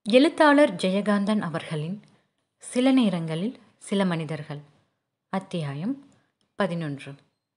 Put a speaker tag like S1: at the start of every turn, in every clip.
S1: எழுத்தாளர் ஜெயகாந்தன் அவர்களின் சில நேரங்களில் சில மனிதர்கள் அத்தியாயம் பதினொன்று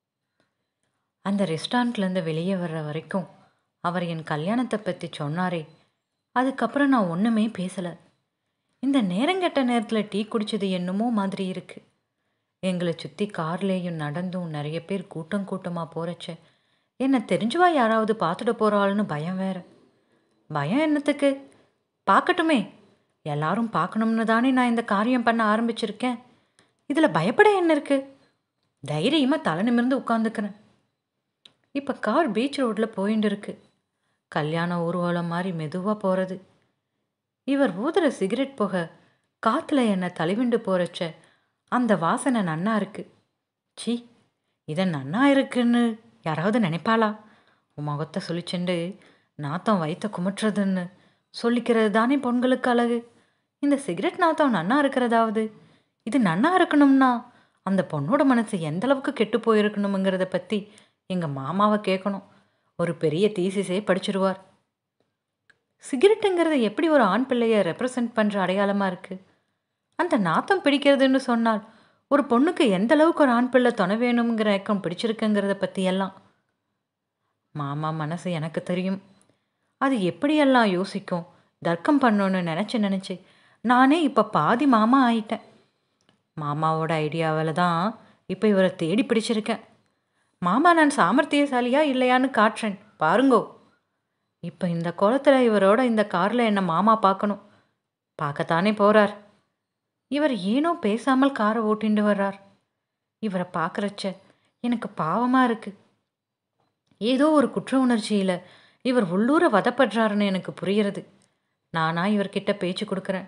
S1: அந்த ரெஸ்டாரண்ட்லேருந்து வெளியே வர்ற வரைக்கும் அவர் என் கல்யாணத்தை பற்றி சொன்னாரே அதுக்கப்புறம் நான் ஒன்றுமே பேசலை இந்த நேரங்கெட்ட நேரத்தில் டீ குடிச்சது என்னமோ மாதிரி இருக்கு எங்களை சுற்றி கார்லேயும் நடந்தும் நிறைய பேர் கூட்டம் கூட்டமாக போகிறச்ச என்னை தெரிஞ்சுவா யாராவது பார்த்துட்டு போகிறாள்னு பயம் வேற பயம் என்னத்துக்கு பார்க்கட்டுமே எல்லாரும் பார்க்கணும்னு தானே நான் இந்த காரியம் பண்ண ஆரம்பிச்சிருக்கேன் இதில் பயப்பட என்ன இருக்கு தைரியமாக தலை நிமிர்ந்து உட்காந்துக்கிறேன் இப்போ கார் பீச் ரோட்டில் போயின்னு இருக்கு கல்யாண ஊர்வலம் மாதிரி மெதுவாக போகிறது இவர் ஊதுற சிகரெட் புகை காற்றுல என்னை தழுவிண்டு போகிறச்ச அந்த வாசனை நன்னா இருக்கு சீ இதை நன்னா இருக்குன்னு யாராவது நினைப்பாளா உன் முகத்தை சொல்லிச்சுண்டு நாத்தம் வயிற்ற குமட்டுறதுன்னு சொல்லிக்கிறது தானே பொண்களுக்கு அழகு இந்த சிகரெட் நாத்தம் நன்னா இருக்கிறதாவது இது நன்னா இருக்கணும்னா அந்த பொண்ணோட மனசு எந்த அளவுக்கு கெட்டு போயிருக்கணுங்கிறத பற்றி எங்கள் மாமாவை கேட்கணும் ஒரு பெரிய தீசிஸே படிச்சிருவார் சிகரெட்டுங்கிறது எப்படி ஒரு ஆண் பிள்ளையை ரெப்ரசன்ட் பண்ணுற அடையாளமாக இருக்குது அந்த நாத்தம் பிடிக்கிறதுன்னு சொன்னால் ஒரு பொண்ணுக்கு எந்த அளவுக்கு ஒரு ஆண் பிள்ளை துணை வேணுங்கிற ஏக்கம் பிடிச்சிருக்குங்கிறத பற்றியெல்லாம் மாமா மனசு எனக்கு தெரியும் அது எப்படியெல்லாம் யோசிக்கும் தர்க்கம் பண்ணணும்னு நினச்சி நினச்சி நானே இப்போ பாதி மாமா ஆயிட்டேன் மாமாவோட ஐடியாவில் தான் இப்போ இவரை தேடி பிடிச்சிருக்கேன் மாமா நான் சாமர்த்தியசாலியா இல்லையான்னு காட்டுறேன் பாருங்கோ இப்போ இந்த குளத்தில் இவரோட இந்த காரில் என்ன மாமா பார்க்கணும் பார்க்கத்தானே போகிறார் இவர் ஏனோ பேசாமல் காரை ஓட்டிண்டு வர்றார் இவரை பார்க்குறச்ச எனக்கு பாவமாக இருக்குது ஏதோ ஒரு குற்ற உணர்ச்சியில் இவர் உள்ளூர வதப்படுறாருன்னு எனக்கு புரிகிறது நானா இவர்கிட்ட பேச்சு கொடுக்குறேன்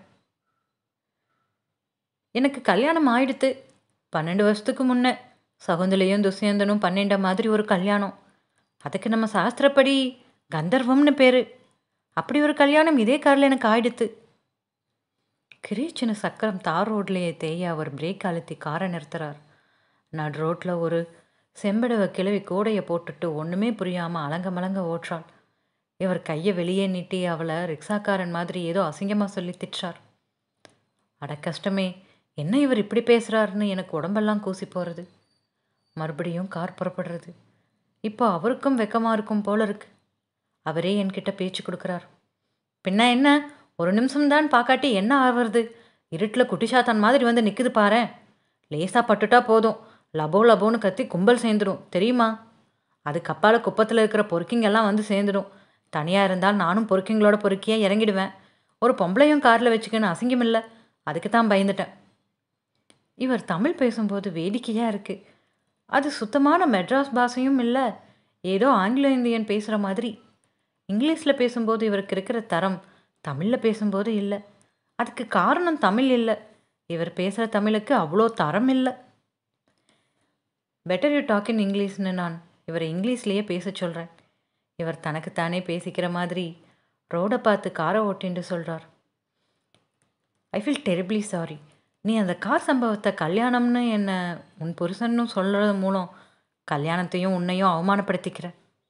S1: எனக்கு கல்யாணம் ஆயிடுத்து பன்னெண்டு வருஷத்துக்கு முன்னே சகுந்தலையும் துஷ்யந்தனும் பன்னெண்ட மாதிரி ஒரு கல்யாணம் அதுக்கு நம்ம சாஸ்திரப்படி கந்தர்வம்னு பேர் அப்படி ஒரு கல்யாணம் இதே காரில் எனக்கு ஆயிடுத்து கிரீச்சின சக்கரம் தார் ரோட்லேயே தேய அவர் பிரேக் அழுத்தி காரை நிறுத்துறார் நடு ரோட்டில் ஒரு செம்படவ கிழவி கூடையை போட்டுட்டு ஒன்றுமே புரியாமல் அலங்க மலங்க ஓட்டுறாள் இவர் கையை வெளியே நீட்டி அவளை ரிக்ஷாக்காரன் மாதிரி ஏதோ அசிங்கமாக சொல்லி திட்டுறார் அட கஷ்டமே என்ன இவர் இப்படி பேசுகிறாருன்னு எனக்கு உடம்பெல்லாம் கூசி போகிறது மறுபடியும் கார் புறப்படுறது இப்போ அவருக்கும் வெக்கமாக இருக்கும் போல இருக்கு அவரே என்கிட்ட பேச்சு கொடுக்குறார் பின்ன என்ன ஒரு நிமிஷம்தான் பார்க்காட்டி என்ன ஆவறது இருட்டில் குட்டிசாத்தான் மாதிரி வந்து நிற்குது பாரு லேசாக பட்டுட்டா போதும் லபோ லபோன்னு கத்தி கும்பல் சேர்ந்துடும் தெரியுமா அது கப்பால குப்பத்தில் இருக்கிற பொறுக்கிங்கெல்லாம் வந்து சேர்ந்துடும் தனியாக இருந்தால் நானும் பொறுக்கிங்களோட பொறுக்கியாக இறங்கிடுவேன் ஒரு பொம்பளையும் காரில் வச்சுக்கன்னு அசிங்கமில்லை அதுக்கு தான் பயந்துட்டேன் இவர் தமிழ் பேசும்போது வேடிக்கையாக இருக்குது அது சுத்தமான மெட்ராஸ் பாஷையும் இல்லை ஏதோ ஆங்கிலோ இந்தியன் பேசுகிற மாதிரி இங்கிலீஷில் பேசும்போது இவருக்கு இருக்கிற தரம் தமிழில் பேசும்போது இல்லை அதுக்கு காரணம் தமிழ் இல்லை இவர் பேசுகிற தமிழுக்கு அவ்வளோ தரம் இல்லை பெட்டர் யூ டாக் இன் இங்கிலீஷ்னு நான் இவரை இங்கிலீஷ்லேயே பேச சொல்கிறேன் இவர் தனக்குத்தானே பேசிக்கிற மாதிரி ரோடை பார்த்து காரை ஓட்டின்னு சொல்கிறார் ஐ ஃபீல் டெரிபிளி சாரி நீ அந்த கார் சம்பவத்தை கல்யாணம்னு என்னை உன் புருஷன்னு சொல்கிறது மூலம் கல்யாணத்தையும் உன்னையும் அவமானப்படுத்திக்கிற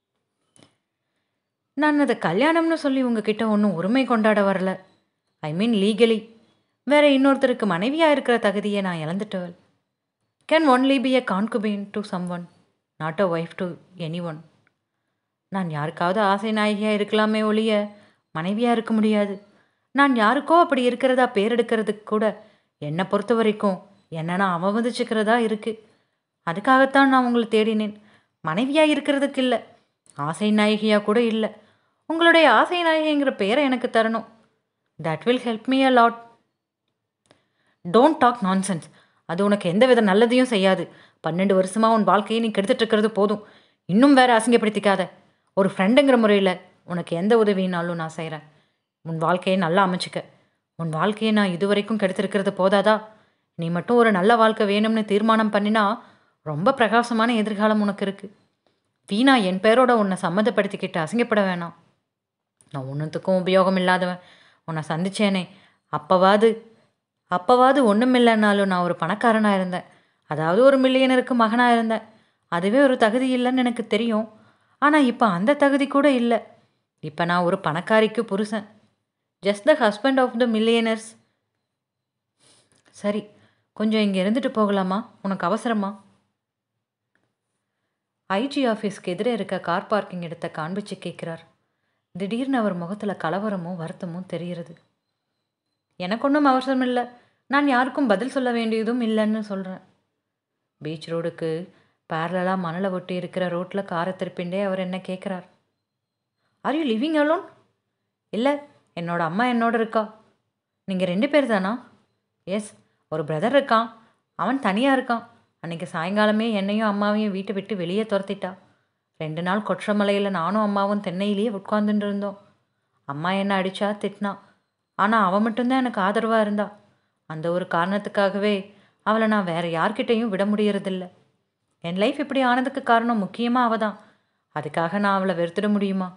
S1: நான் அதை கல்யாணம்னு சொல்லி உங்ககிட்ட ஒன்றும் உரிமை கொண்டாட வரல ஐ மீன் லீகலி வேற இன்னொருத்தருக்கு மனைவியாக இருக்கிற தகுதியை நான் இழந்துட்டவள் can only be a concubine to someone not a wife to anyone நான் யாருக்காவது ஆசை நாயகியாக இருக்கலாமே ஒழிய மனைவியாக இருக்க முடியாது நான் யாருக்கோ அப்படி இருக்கிறதா பேர் எடுக்கிறதுக்கு கூட என்னை பொறுத்த வரைக்கும் என்ன நான் அவமதிச்சுக்கிறதா இருக்குது அதுக்காகத்தான் நான் உங்களை தேடினேன் மனைவியாக இருக்கிறதுக்கு இல்லை ஆசை நாயகியாக கூட இல்லை உங்களுடைய ஆசை நாயகிங்கிற பேரை எனக்கு தரணும் that will help me a lot don't talk nonsense அது உனக்கு எந்த வித நல்லதையும் செய்யாது பன்னெண்டு வருஷமாக உன் வாழ்க்கையை நீ கெடுத்துட்டு இருக்கிறது போதும் இன்னும் வேற அசிங்கப்படுத்திக்காத ஒரு ஃப்ரெண்டுங்கிற முறையில் உனக்கு எந்த உதவினாலும் நான் செய்கிறேன் உன் வாழ்க்கையை நல்லா அமைச்சிக்க உன் வாழ்க்கையை நான் இதுவரைக்கும் கெடுத்திருக்கிறது போதாதா நீ மட்டும் ஒரு நல்ல வாழ்க்கை வேணும்னு தீர்மானம் பண்ணினா ரொம்ப பிரகாசமான எதிர்காலம் உனக்கு இருக்குது வீணா என் பேரோட உன்னை சம்மந்தப்படுத்திக்கிட்டு அசிங்கப்பட வேணாம் நான் ஒன்றுத்துக்கும் உபயோகம் இல்லாதவன் உன்னை சந்திச்சேனே அப்போவாது அப்போவாது ஒன்றும் இல்லைன்னாலும் நான் ஒரு பணக்காரனாக இருந்தேன் அதாவது ஒரு மில்லியனருக்கு மகனாக இருந்தேன் அதுவே ஒரு தகுதி இல்லைன்னு எனக்கு தெரியும் ஆனால் இப்போ அந்த தகுதி கூட இல்லை இப்போ நான் ஒரு பணக்காரிக்கு புருஷன் just the husband of the millionaires சரி கொஞ்சம் இங்கே இருந்துட்டு போகலாமா உனக்கு அவசரமா ஐஜி ஆஃபீஸ்க்கு எதிரே இருக்க கார் பார்க்கிங் இடத்தை காண்பிச்சு கேட்குறார் திடீர்னு அவர் முகத்தில் கலவரமும் வருத்தமும் தெரிகிறது எனக்கு ஒன்றும் அவசரம் இல்லை நான் யாருக்கும் பதில் சொல்ல வேண்டியதும் இல்லைன்னு சொல்கிறேன் பீச் ரோடுக்கு பேரலாக மணலை ஒட்டி இருக்கிற ரோட்டில் காரை திருப்பிண்டே அவர் என்ன கேட்குறார் ஆர் யூ லிவிங் அலோன் இல்லை என்னோட அம்மா என்னோட இருக்கா நீங்கள் ரெண்டு பேர் தானா எஸ் ஒரு பிரதர் இருக்கான் அவன் தனியாக இருக்கான் அன்றைக்கி சாயங்காலமே என்னையும் அம்மாவையும் வீட்டை விட்டு வெளியே துரத்திட்டா ரெண்டு நாள் கொற்றமலையில் நானும் அம்மாவும் தென்னையிலேயே உட்காந்துட்டு இருந்தோம் அம்மா என்ன அடித்தா திட்டினா ஆனால் அவள் மட்டும்தான் எனக்கு ஆதரவாக இருந்தா அந்த ஒரு காரணத்துக்காகவே அவளை நான் வேறு யார்கிட்டையும் விட முடியறதில்ல என் லைஃப் இப்படி ஆனதுக்கு காரணம் முக்கியமாக அவள் தான் அதுக்காக நான் அவளை வெறுத்துட முடியுமா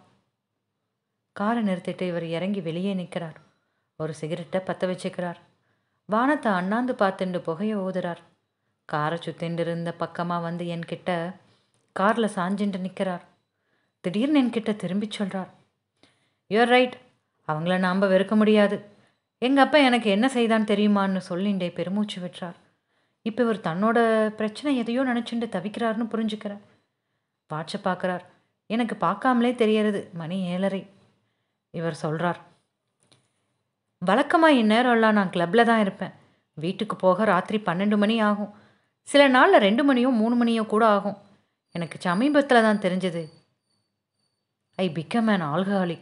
S1: காரை நிறுத்திட்டு இவர் இறங்கி வெளியே நிற்கிறார் ஒரு சிகரெட்டை பற்ற வச்சுக்கிறார் வானத்தை அண்ணாந்து பார்த்துண்டு புகைய ஊதுறார் காரை சுத்திண்டு இருந்த பக்கமாக வந்து என்கிட்ட காரில் சாஞ்சிண்டு நிற்கிறார் திடீர்னு என்கிட்ட திரும்பி சொல்கிறார் யூஆர் ரைட் அவங்கள நாம் வெறுக்க முடியாது எங்கள் அப்பா எனக்கு என்ன செய்தான் தெரியுமான்னு சொல்லிண்டே பெருமூச்சு விட்டுறார் இப்போ இவர் தன்னோட பிரச்சனை எதையோ நினச்சிட்டு தவிக்கிறாருன்னு புரிஞ்சுக்கிறேன் வாட்சை பார்க்குறார் எனக்கு பார்க்காமலே தெரியறது மணி ஏழரை இவர் சொல்கிறார் வழக்கமாக இந்நேரம்லாம் நான் கிளப்பில் தான் இருப்பேன் வீட்டுக்கு போக ராத்திரி பன்னெண்டு மணி ஆகும் சில நாளில் ரெண்டு மணியோ மூணு மணியோ கூட ஆகும் எனக்கு சமீபத்தில் தான் தெரிஞ்சது ஐ பிகம் an ஆல்கஹாலிக்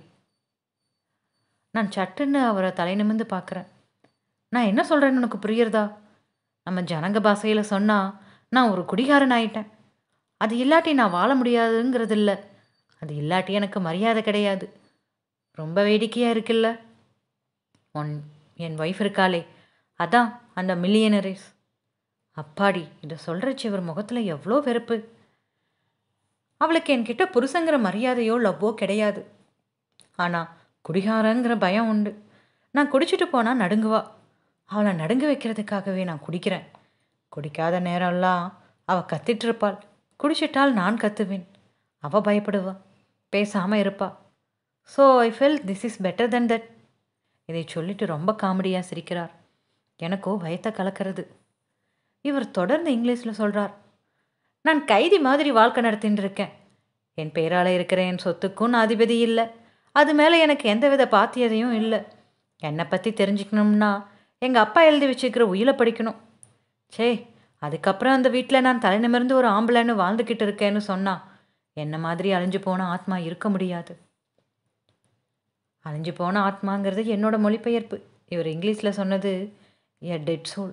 S1: நான் சட்டுன்னு அவரை தலை நிமிர்ந்து பார்க்குறேன் நான் என்ன சொல்கிறேன்னு உனக்கு புரியுறதா நம்ம ஜனங்க பாஷையில் சொன்னால் நான் ஒரு குடிகாரன் ஆயிட்டேன் அது இல்லாட்டி நான் வாழ முடியாதுங்கிறது இல்லை அது இல்லாட்டி எனக்கு மரியாதை கிடையாது ரொம்ப வேடிக்கையாக இருக்குல்ல உன் என் ஒய்ஃப் இருக்காளே அதான் அந்த மில்லியனரிஸ் அப்பாடி இதை சொல்கிறச்சு இவர் முகத்தில் எவ்வளோ வெறுப்பு அவளுக்கு என்கிட்ட புருஷங்கிற மரியாதையோ லவ்வோ கிடையாது ஆனால் குடிகாரங்கிற பயம் உண்டு நான் குடிச்சிட்டு போனால் நடுங்குவா அவளை நடுங்க வைக்கிறதுக்காகவே நான் குடிக்கிறேன் குடிக்காத நேரம்லாம் அவள் கத்திட்டு இருப்பாள் குடிச்சிட்டால் நான் கத்துவேன் அவள் பயப்படுவா பேசாமல் இருப்பா so I feel this is better than that இதை சொல்லிட்டு ரொம்ப காமெடியாக சிரிக்கிறார் எனக்கோ பயத்தை கலக்கிறது இவர் தொடர்ந்து இங்கிலீஷில் சொல்கிறார் நான் கைதி மாதிரி வாழ்க்கை நடத்தின்னு இருக்கேன் என் பேரால் இருக்கிற என் சொத்துக்கும் நான் அதிபதி இல்லை அது மேலே எனக்கு எந்தவித பாத்தியதையும் இல்லை என்னை பற்றி தெரிஞ்சுக்கணும்னா எங்கள் அப்பா எழுதி வச்சுக்கிற உயிலை படிக்கணும் சே அதுக்கப்புறம் அந்த வீட்டில் நான் தலை நிமிர்ந்து ஒரு ஆம்பளைன்னு வாழ்ந்துக்கிட்டு இருக்கேன்னு சொன்னா என்ன மாதிரி அழிஞ்சு போன ஆத்மா இருக்க முடியாது அழிஞ்சு போன ஆத்மாங்கிறது என்னோட மொழிபெயர்ப்பு இவர் இங்கிலீஷில் சொன்னது எ டெட் சோல்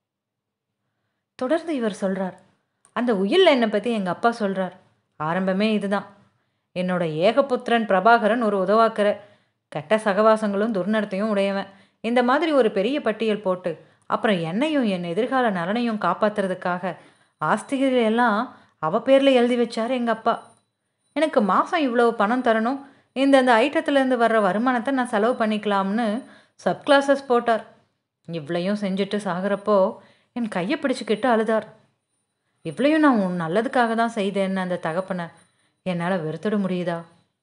S1: தொடர்ந்து இவர் சொல்கிறார் அந்த உயிரில் என்னை பற்றி எங்கள் அப்பா சொல்கிறார் ஆரம்பமே இதுதான் என்னோட ஏகபுத்திரன் பிரபாகரன் ஒரு உதவாக்கிற கெட்ட சகவாசங்களும் துர்நடத்தையும் உடையவன் இந்த மாதிரி ஒரு பெரிய பட்டியல் போட்டு அப்புறம் என்னையும் என் எதிர்கால நலனையும் காப்பாத்துறதுக்காக ஆஸ்திகளை எல்லாம் அவ பேரில் எழுதி வச்சார் எங்கள் அப்பா எனக்கு மாதம் இவ்வளவு பணம் தரணும் இந்தந்த ஐட்டத்துலேருந்து வர்ற வருமானத்தை நான் செலவு பண்ணிக்கலாம்னு சப் கிளாஸஸ் போட்டார் இவ்வளையும் செஞ்சுட்டு சாகிறப்போ என் கையை பிடிச்சிக்கிட்டு அழுதார் இவ்வளையும் நான் உன் நல்லதுக்காக தான் செய்தேன்னு அந்த தகப்பனை என்னால் வெறுத்துட முடியுதா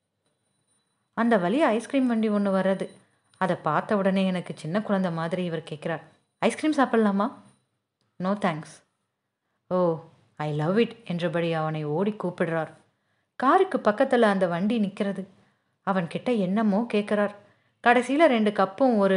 S1: அந்த வழி ஐஸ்கிரீம் வண்டி ஒன்று வர்றது அதை பார்த்த உடனே எனக்கு சின்ன குழந்தை மாதிரி இவர் கேட்குறார் ஐஸ்கிரீம் சாப்பிட்லாமா no thanks oh I love it என்றபடி அவனை ஓடி கூப்பிடுறார் காருக்கு பக்கத்தில் அந்த வண்டி நிற்கிறது அவன்கிட்ட என்னமோ கேட்குறார் கடைசியில் ரெண்டு கப்பும் ஒரு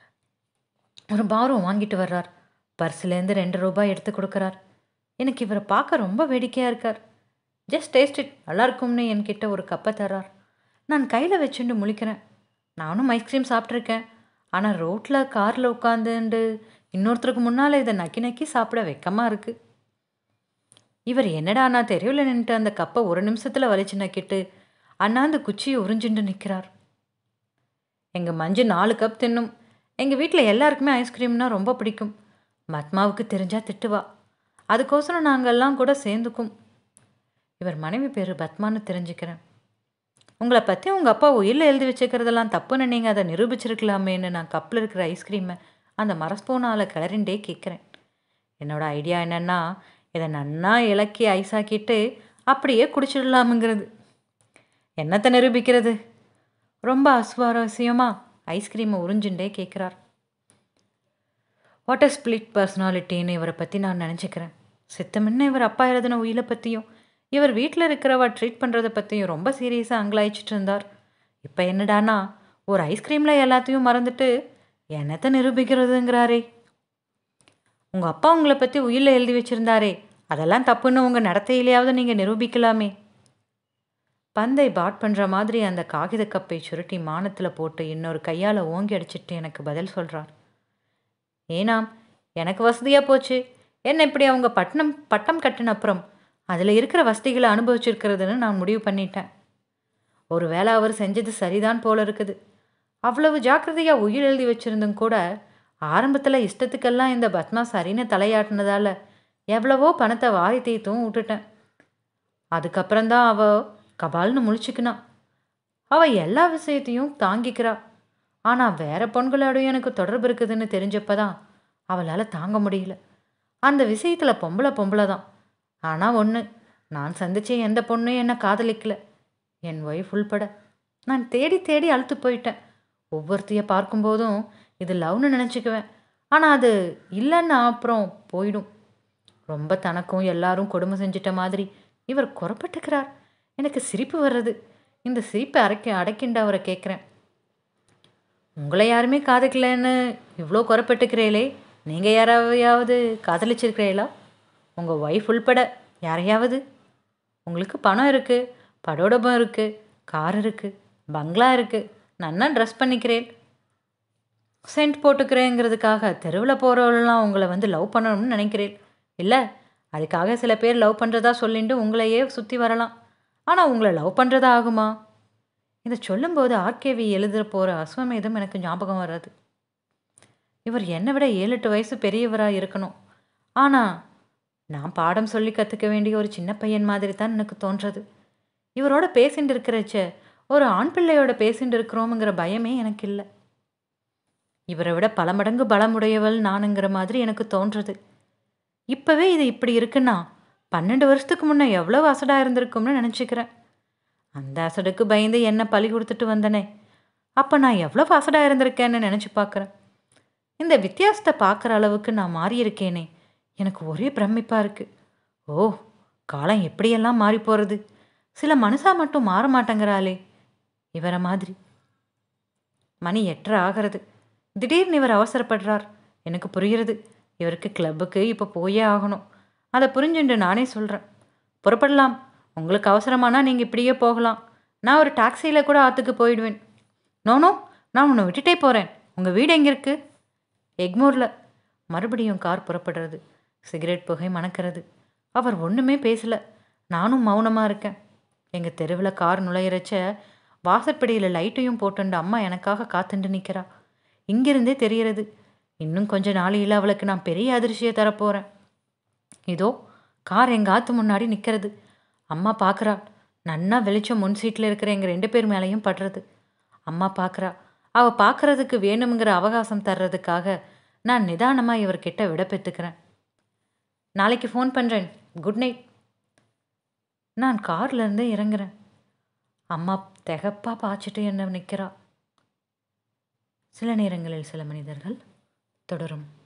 S1: ஒரு பாரும் வாங்கிட்டு வர்றார் பர்ஸ்லேருந்து ரெண்டு ரூபாய் எடுத்து கொடுக்குறார் எனக்கு இவரை பார்க்க ரொம்ப வேடிக்கையாக இருக்கார் ஜஸ்ட் டேஸ்ட் இட் நல்லா இருக்கும்னு என்கிட்ட ஒரு கப்பை தர்றார் நான் கையில் வச்சுட்டு முழிக்கிறேன் நானும் ஐஸ்கிரீம் சாப்பிட்ருக்கேன் ஆனால் ரோட்டில் காரில் உட்காந்துண்டு இன்னொருத்தருக்கு முன்னால் இதை நக்கி நக்கி சாப்பிட வெக்கமாக இருக்குது இவர் என்னடா நான் தெருவில் நின்றுட்டு அந்த கப்பை ஒரு நிமிஷத்தில் வலிச்சு நக்கிட்டு அண்ணாந்து குச்சியை உறிஞ்சுண்டு நிற்கிறார் எங்கள் மஞ்சு நாலு கப் தின்னும் எங்கள் வீட்டில் எல்லாருக்குமே ஐஸ்கிரீம்னா ரொம்ப பிடிக்கும் மத்மாவுக்கு தெரிஞ்சா திட்டுவா அதுக்கோசரம் நாங்கள்லாம் கூட சேர்ந்துக்கும் இவர் மனைவி பேர் பத்மான்னு தெரிஞ்சுக்கிறேன் உங்களை பற்றி உங்கள் அப்பா உயிரில் எழுதி வச்சுக்கிறதெல்லாம் தப்புன்னு நீங்கள் அதை நிரூபிச்சிருக்கலாமேன்னு நான் கப்பில் இருக்கிற ஐஸ்கிரீமை அந்த மரஸ்பூனால் கிளறிண்டே கேட்குறேன் என்னோட ஐடியா என்னென்னா இதை நன்னா இலக்கி ஐஸாக்கிட்டு அப்படியே குடிச்சிடலாமுங்கிறது என்னத்தை நிரூபிக்கிறது ரொம்ப அசுவாரஸ்யமா ஐஸ்கிரீமை உறிஞ்சுண்டே கேட்குறார் வாட் ஸ்பிளிட் பர்சனாலிட்டின்னு இவரை பற்றி நான் நினச்சிக்கிறேன் சித்தமின்ன இவர் அப்பா எழுதின உயிரை பற்றியும் இவர் வீட்டில் இருக்கிறவ ட்ரீட் பண்ணுறதை பற்றியும் ரொம்ப சீரியஸாக அங்கலாய்ச்சிட்டு இருந்தார் இப்போ என்னடானா ஒரு ஐஸ்கிரீமில் எல்லாத்தையும் மறந்துட்டு என்னத்தை நிரூபிக்கிறதுங்கிறாரே உங்கள் அப்பா உங்களை பற்றி உயிரில் எழுதி வச்சுருந்தாரே அதெல்லாம் தப்புன்னு உங்கள் நடத்தையிலேயாவது நீங்கள் நிரூபிக்கலாமே பந்தை பாட் பண்ணுற மாதிரி அந்த காகித கப்பை சுருட்டி மானத்தில் போட்டு இன்னொரு கையால் ஓங்கி அடிச்சிட்டு எனக்கு பதில் சொல்கிறார் ஏனாம் எனக்கு வசதியாக போச்சு என்ன இப்படி அவங்க பட்டணம் பட்டம் கட்டின அப்புறம் அதில் இருக்கிற வசதிகளை அனுபவிச்சிருக்கிறதுன்னு நான் முடிவு பண்ணிட்டேன் ஒரு வேளை அவர் செஞ்சது சரிதான் போல இருக்குது அவ்வளவு ஜாக்கிரதையாக உயிர் எழுதி வச்சுருந்தும் கூட ஆரம்பத்தில் இஷ்டத்துக்கெல்லாம் இந்த பத்மா சரின்னு தலையாட்டினதால எவ்வளவோ பணத்தை வாரி தீத்தும் விட்டுட்டேன் அதுக்கப்புறம்தான் அவ கபால்னு முழிச்சுக்கினான் அவ எல்லா விஷயத்தையும் தாங்கிக்கிறா ஆனால் வேற பொண்களோடையும் எனக்கு தொடர்பு இருக்குதுன்னு தெரிஞ்சப்பதான் அவளால் தாங்க முடியல அந்த விஷயத்தில் பொம்பளை பொம்பளை தான் ஆனால் ஒன்று நான் சந்திச்ச எந்த பொண்ணும் என்னை காதலிக்கல என் ஒய்ஃப் உள்பட நான் தேடி தேடி அழுத்து போயிட்டேன் ஒவ்வொருத்தைய பார்க்கும்போதும் இது லவ்னு நினச்சிக்குவேன் ஆனால் அது இல்லைன்னா அப்புறம் போயிடும் ரொம்ப தனக்கும் எல்லாரும் கொடுமை செஞ்சிட்ட மாதிரி இவர் குறப்பட்டுக்கிறார் எனக்கு சிரிப்பு வர்றது இந்த சிரிப்பை அடைக்க அடைக்கின்ற அவரை கேட்குறேன் உங்களை யாருமே காதலிக்கலன்னு இவ்வளோ குறப்பட்டுக்கிறீங்களே நீங்கள் யாராவது காதலிச்சிருக்கிறீங்களா உங்கள் ஒய்ஃப் உள்பட யாரையாவது உங்களுக்கு பணம் இருக்குது படோடபம் இருக்குது கார் இருக்குது பங்களா இருக்குது நன்னா ட்ரெஸ் பண்ணிக்கிறேன் சென்ட் போட்டுக்கிறேங்கிறதுக்காக தெருவில் போகிறவங்களாம் உங்களை வந்து லவ் பண்ணணும்னு நினைக்கிறேன் இல்லை அதுக்காக சில பேர் லவ் பண்ணுறதா சொல்லிட்டு உங்களையே சுற்றி வரலாம் ஆனால் உங்களை லவ் பண்ணுறதா ஆகுமா இதை சொல்லும்போது ஆர்கேவி எழுதுகிற போகிற அஸ்வமேதம் எனக்கு ஞாபகம் வர்றது இவர் என்னை விட ஏழு எட்டு வயசு பெரியவராக இருக்கணும் ஆனால் நான் பாடம் சொல்லி கற்றுக்க வேண்டிய ஒரு சின்ன பையன் மாதிரி தான் எனக்கு தோன்றது இவரோட பேசிட்டு இருக்கிறச்ச ஒரு ஆண் பிள்ளையோட பேசிட்டு இருக்கிறோமுங்கிற பயமே எனக்கு இல்லை இவரை விட பல மடங்கு பலமுடையவள் நானுங்கிற மாதிரி எனக்கு தோன்றது இப்போவே இது இப்படி இருக்குன்னா பன்னெண்டு வருஷத்துக்கு முன்னே எவ்வளோ அசடாக இருந்திருக்கும்னு நினச்சிக்கிறேன் அந்த அசடுக்கு பயந்து என்ன பழி கொடுத்துட்டு வந்தனே அப்போ நான் எவ்வளோ அசடாக இருந்திருக்கேன்னு நினச்சி பார்க்குறேன் இந்த வித்தியாசத்தை பார்க்குற அளவுக்கு நான் மாறியிருக்கேனே எனக்கு ஒரே பிரமிப்பாக இருக்குது ஓ காலம் எப்படியெல்லாம் மாறி போகிறது சில மனுஷா மட்டும் மாற மாட்டேங்கிறாளே இவரை மாதிரி மணி எட்டரை ஆகிறது திடீர்னு இவர் அவசரப்படுறார் எனக்கு புரிகிறது இவருக்கு கிளப்புக்கு இப்போ போயே ஆகணும் அதை புரிஞ்சுண்டு நானே சொல்கிறேன் புறப்படலாம் உங்களுக்கு அவசரமானா நீங்கள் இப்படியே போகலாம் நான் ஒரு டாக்ஸியில் கூட ஆற்றுக்கு போயிடுவேன் நோனோ நான் உன்னை விட்டுட்டே போகிறேன் உங்கள் வீடு எங்கே இருக்குது எக்மோரில் மறுபடியும் கார் புறப்படுறது சிகரெட் புகை மணக்கிறது அவர் ஒன்றுமே பேசலை நானும் மௌனமாக இருக்கேன் எங்கள் தெருவில் கார் நுழையிறச்ச வாசற்படியில் லைட்டையும் போட்டுண்டு அம்மா எனக்காக காத்துண்டு நிற்கிறா இங்கிருந்தே தெரியறது இன்னும் கொஞ்ச நாளையில் அவளுக்கு நான் பெரிய அதிர்ச்சியை தரப்போகிறேன் இதோ கார் எங்கள் ஆத்து முன்னாடி நிற்கிறது அம்மா பார்க்குறா நன்னா வெளிச்சம் முன் சீட்டில் இருக்கிற எங்கள் ரெண்டு பேர் மேலேயும் படுறது அம்மா பார்க்குறா அவள் பார்க்குறதுக்கு வேணுங்கிற அவகாசம் தர்றதுக்காக நான் நிதானமாக இவர்கிட்ட விட பெற்றுக்கிறேன் நாளைக்கு ஃபோன் பண்ணுறேன் குட் நைட் நான் கார்லேருந்து இறங்குறேன் அம்மா திகப்பா பாய்ச்சிட்டு என்ன நிற்கிறா சில நேரங்களில் சில மனிதர்கள் தொடரும்